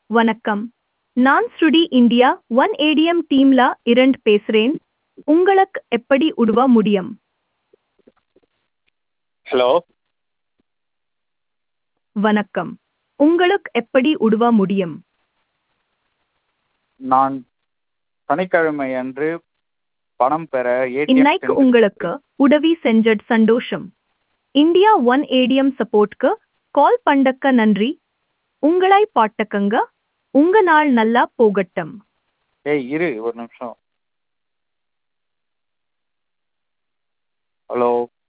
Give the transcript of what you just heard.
வணக்கம் நான் ஸ்ருடி இந்தியா ஒன் ஏடிஎம் டீம்ல இரண்டு பேசுறேன் உங்களுக்கு எப்படி உதவ முடியும் ஹலோ வணக்கம் உங்களுக்கு எப்படி உதவ முடியும் நான் சனிக்கிழமை அன்று பணம் பெற இன்னைக்கு ஏடிஎம் உங்களுக்கு உதவி செஞ்சது சந்தோஷம் இந்தியா ஒன் ஏடிஎம் சப்போர்ட்க்கு கால் பண்ணக்க நன்றி உங்களை பாட்டக்கங்க உங்க நாள் நல்லா போகட்டும் ஏய் இரு ஒரு நிமிஷம் ஹலோ